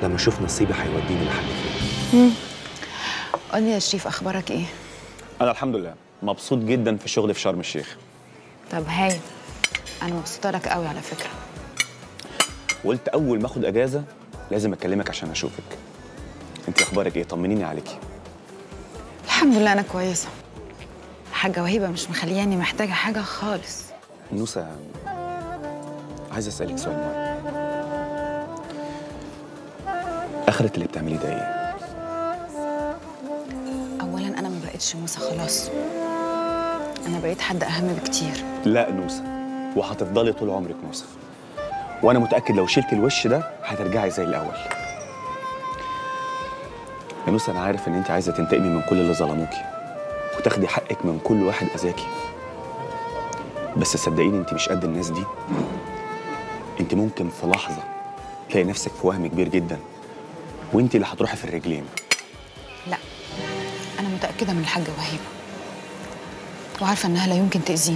لما اشوف نصيبي هيوديني لحد فين قول لي يا شريف اخبارك ايه انا الحمد لله مبسوط جدا في شغلي في شرم الشيخ طب هاي انا مبسوطه لك قوي على فكره وقلت اول ما اخد اجازه لازم اكلمك عشان اشوفك انت اخبارك ايه طمنيني عليكي الحمد لله انا كويسه حاجه وهيبه مش مخلياني محتاجه حاجه خالص نوسة عايز اسالك سؤال مهم اخرة اللي بتعمليه ده ايه اولا انا ما بقتش موسى خلاص انا بقيت حد اهم بكتير لا نوسة وهتفضلي طول عمرك نوسة وانا متاكد لو شلت الوش ده هترجعي زي الاول يا نوسة انا عارف ان انت عايزه تنتقمي من كل اللي ظلموكي وتاخدي حقك من كل واحد اذاكي بس صدقيني انت مش قد الناس دي انت ممكن في لحظه تلاقي نفسك في وهم كبير جدا وانت اللي هتروحي في الرجلين لا انا متاكده من الحاجه وهيبه وعارفه انها لا يمكن تاذيني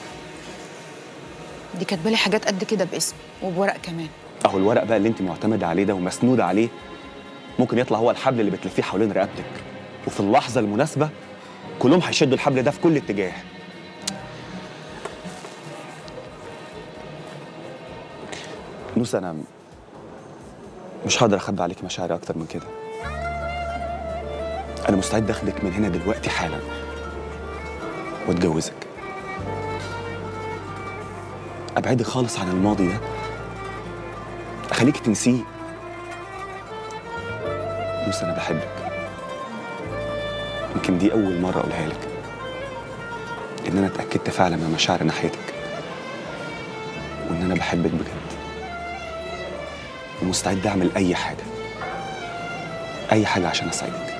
دي كاتبه لي حاجات قد كده باسم وبورق كمان اهو الورق بقى اللي انت معتمده عليه ده ومسنوده عليه ممكن يطلع هو الحبل اللي بتلفيه حوالين رقبتك وفي اللحظه المناسبه كلهم هيشدوا الحبل ده في كل اتجاه نوسة انا مش هقدر اخبي عليك مشاعري اكتر من كده انا مستعد اخدك من هنا دلوقتي حالا واتجوزك ابعدي خالص عن الماضي ده اخليكي تنسيه نوسة انا بحبك يمكن دي اول مره اقولها لك ان انا اتاكدت فعلا من مشاعري ناحيتك وان انا بحبك بجد ومستعد اعمل اي حاجه اي حاجه عشان اساعدك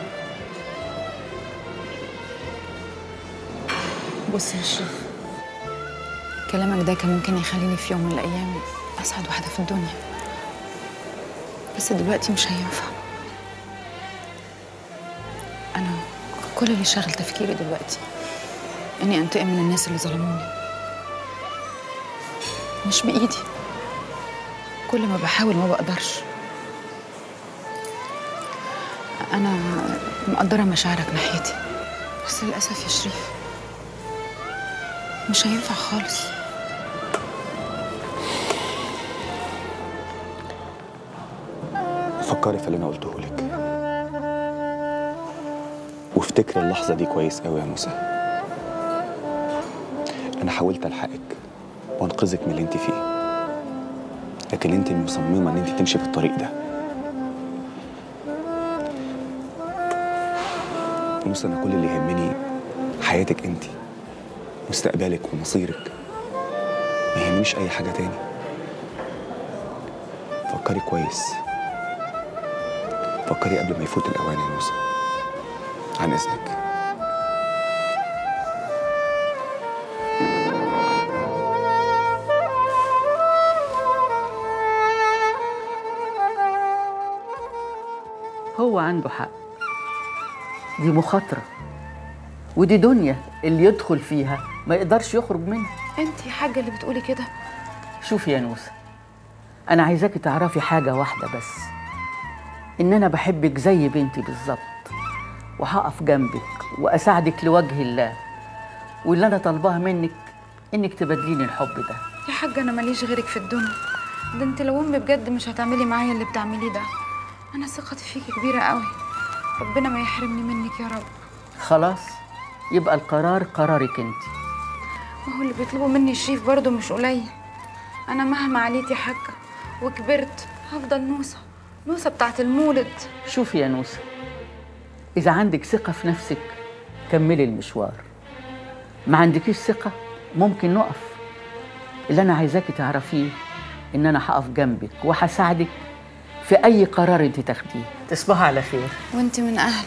بص يا شريف كلامك ده كان ممكن يخليني في يوم من الايام اسعد واحده في الدنيا بس دلوقتي مش هينفع انا كل اللي شاغل تفكيري دلوقتي اني انتقم من الناس اللي ظلموني مش بايدي كل ما بحاول ما بقدرش انا مقدره مشاعرك ناحيتي بس للاسف يا شريف مش هينفع خالص فكري في اللي انا قلته لك وافتكري اللحظه دي كويس قوي يا موسى انا حاولت الحقك وانقذك من اللي انت فيه لكن انت مصممه ان انت تمشي في الطريق ده موسى انا كل اللي يهمني حياتك انت مستقبلك ومصيرك ما يهمنيش اي حاجه تاني فكري كويس فكري قبل ما يفوت الاوان يا موسى عن اذنك هو عنده حق دي مخاطرة ودي دنيا اللي يدخل فيها ما يقدرش يخرج منها انت يا حاجه اللي بتقولي كده شوفي يا نوسة أنا عايزاكي تعرفي حاجة واحدة بس إن أنا بحبك زي بنتي بالظبط وهقف جنبك وأساعدك لوجه الله واللي أنا طالباه منك إنك تبادليني الحب ده يا حاجه انا ماليش غيرك في الدنيا ده انت لو امي بجد مش هتعملي معايا اللي بتعمليه ده انا ثقتي فيكي كبيره قوي ربنا ما يحرمني منك يا رب خلاص يبقى القرار قرارك انت ما هو اللي بيطلبوا مني الشريف برضه مش قليل انا مهما عليت يا حاجه وكبرت هفضل نوسه نوسه بتاعت المولد شوفي يا نوسة إذا عندك ثقة في نفسك كملي المشوار ما عندكيش ثقة ممكن نقف اللي أنا عايزاكي تعرفيه إن أنا هقف جنبك وهساعدك في أي قرار أنت تاخديه تصبحي على خير وانت من اهل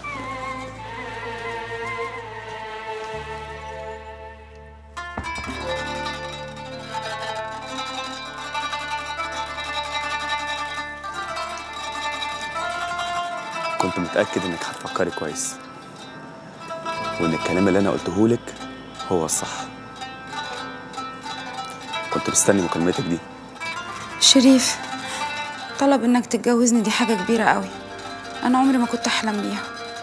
كنت متاكد انك هتفكري كويس وان الكلام اللي انا قلته لك هو الصح كنت مستني مكالمتك دي شريف طلب انك تتجوزني دي حاجة كبيرة قوي انا عمري ما كنت احلم بيها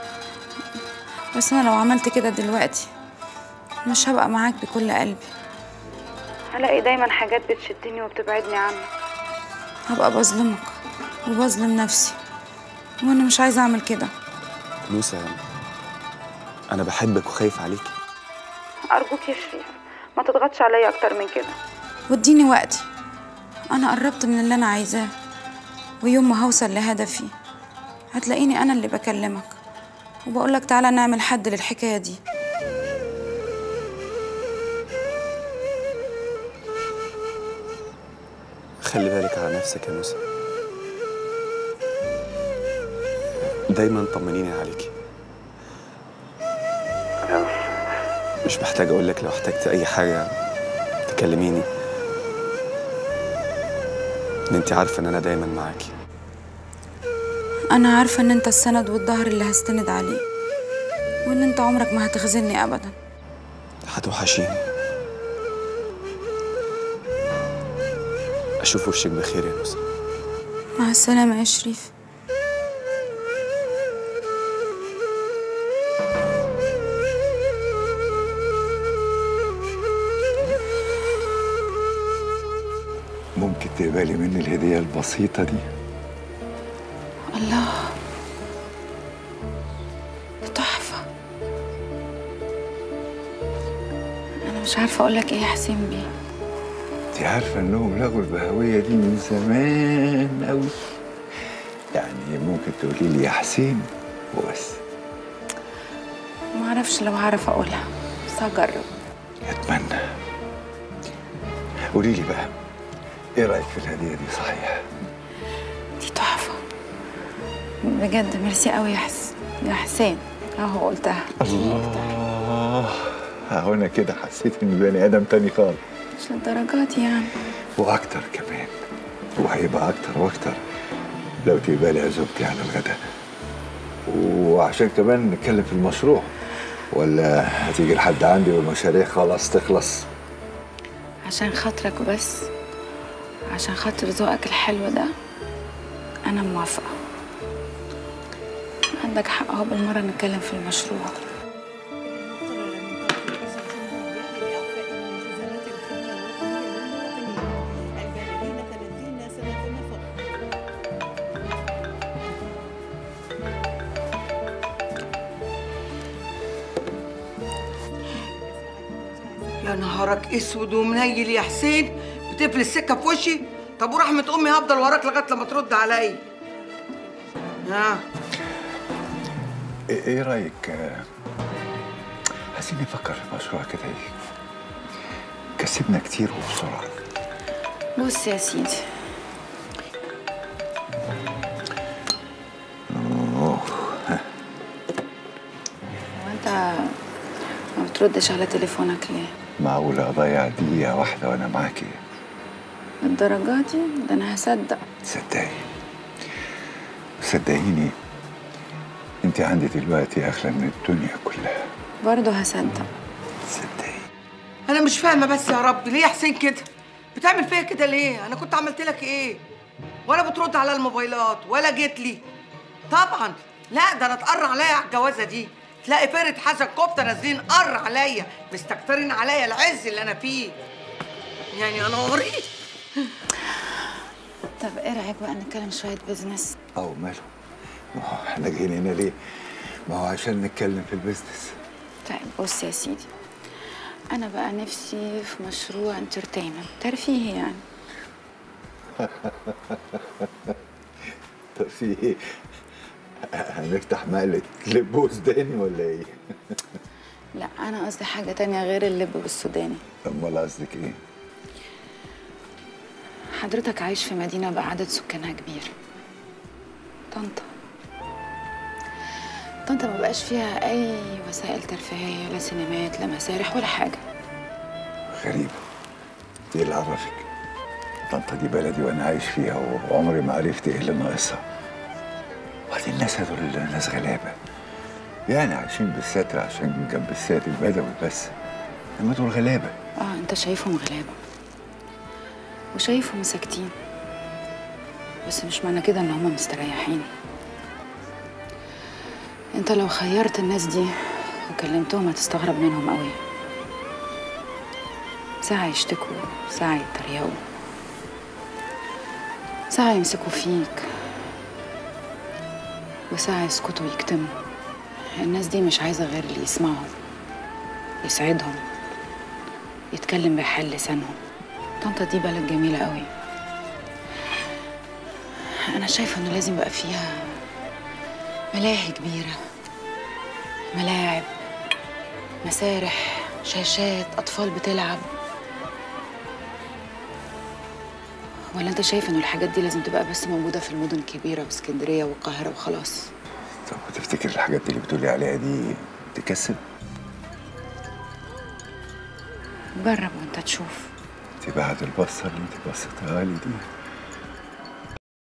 بس انا لو عملت كده دلوقتي مش هبقى معاك بكل قلبي هلاقي دايما حاجات بتشدني وبتبعدني عنك هبقى بظلمك وبظلم نفسي وانا مش عايزة اعمل كده نوسة أنا بحبك وخايف عليكي أرجوك يا شريف ما تضغطش عليا أكتر من كده واديني وقتي أنا قربت من اللي أنا عايزاه ويوم ما هوصل لهدفي هتلاقيني أنا اللي بكلمك وبقولك تعالى نعمل حد للحكاية دي خلي بالك على نفسك يا نوسة دايما طمنيني عليكي أنا مش محتاج أقول لك لو احتجت أي حاجة تكلميني إن أنت عارفة إن أنا دايما معاكي أنا عارفة إن أنت السند والظهر اللي هستند عليه وإن أنت عمرك ما هتخذلني أبدا هتوحشيني أشوف وشك بخير يا نوسة مع السلامة يا شريف ممكن تقبلي مني الهدية البسيطة دي الله تحفة أنا مش عارفة أقولك إيه يا حسين بيه انت عارفة انهم لغوا البهوية دي من زمان قوي يعني ممكن تقولي لي يا حسين وبس معرفش لو هعرف أقولها بس هجرب اتمنى قولي لي بقى ايه رأيك في الهدية دي صحيح دي تحفة بجد ميرسي قوي يا حس يا حسين اهو قلتها الله اهو انا كده حسيت اني بني ادم تاني خالص مش للدرجات يعني واكتر كمان وهيبقى اكتر واكتر لو تقبلي عزومتي على الغداء وعشان كمان نتكلم في المشروع ولا هتيجي لحد عندي والمشاريع خلاص تخلص عشان خاطرك بس عشان خاطر ذوقك الحلو ده انا موافقة عندك حق اهو بالمرة نتكلم في المشروع يا نهارك اسود ومنيل يا حسين بتقفل السكه في وشي طب ورحمه امي هفضل وراك لغايه لما ترد عليا ها ايه إيه رايك آه، عايزين نفكر في مشروع كده ايه كسبنا كتير وبسرعه بص يا سيدي هو انت ما بتردش على تليفونك ليه معقولة أضيع دقيقة واحدة وأنا معاكي الدرجات دي ده انا هصدق صدقي صدقيني أنت عندي دلوقتي أغلى من الدنيا كلها برضه هصدق صدقي انا مش فاهمه بس يا رب ليه يا حسين كده بتعمل فيا كده ليه انا كنت عملت لك ايه ولا بترد على الموبايلات ولا جيت لي طبعا لا ده انا اتقر عليا على الجوازه دي تلاقي فرقه حسن كفته نازلين قر عليا مستكترين عليا العز اللي انا فيه يعني انا وريت طب ايه رايك بقى نتكلم شويه بيزنس أو ماله ما هو إحنا جايين هنا ليه؟ ما هو عشان نتكلم في البيزنس طيب بص يا سيدي انا بقى نفسي في مشروع انترتينمنت ترفيهي يعني طب في إيه؟ هنفتح مقلة لبوس تاني ولا إيه؟ لا انا قصدي حاجه تانية غير اللب بالسوداني أمال قصدك إيه؟ حضرتك عايش في مدينه بقى عدد سكانها كبير طنطا طنطا ما بقاش فيها اي وسائل ترفيهيه لا سينمات لا مسارح ولا حاجه غريبة ايه اللي عرفك؟ طنطا دي بلدي وانا عايش فيها وعمري ما عرفت ايه اللي ناقصها وبعدين الناس هدول ناس غلابة يعني عايشين بالستر عشان جنب السيد البدوي بس انما دول غلابة اه انت شايفهم غلابه وشايفهم ساكتين بس مش معنى كده ان هما مستريحين انت لو خيرت الناس دي وكلمتهم هتستغرب منهم قوي ساعة يشتكوا ساعة يتريقوا ساعة يمسكوا فيك وساعة يسكتوا ويكتموا الناس دي مش عايزة غير اللي يسمعهم يسعدهم يتكلم بحل لسانهم طنطا دي بلد جميلة قوي أنا شايفة إنه لازم يبقى فيها ملاهي كبيرة ملاعب مسارح شاشات أطفال بتلعب ولا أنت شايف إنه الحاجات دي لازم تبقى بس موجودة في المدن الكبيرة واسكندرية والقاهرة وخلاص طب وتفتكر الحاجات اللي بتقولي عليها دي تكسب جرب وأنت تشوف انت بعد البصه اللي انت بصيتها لي دي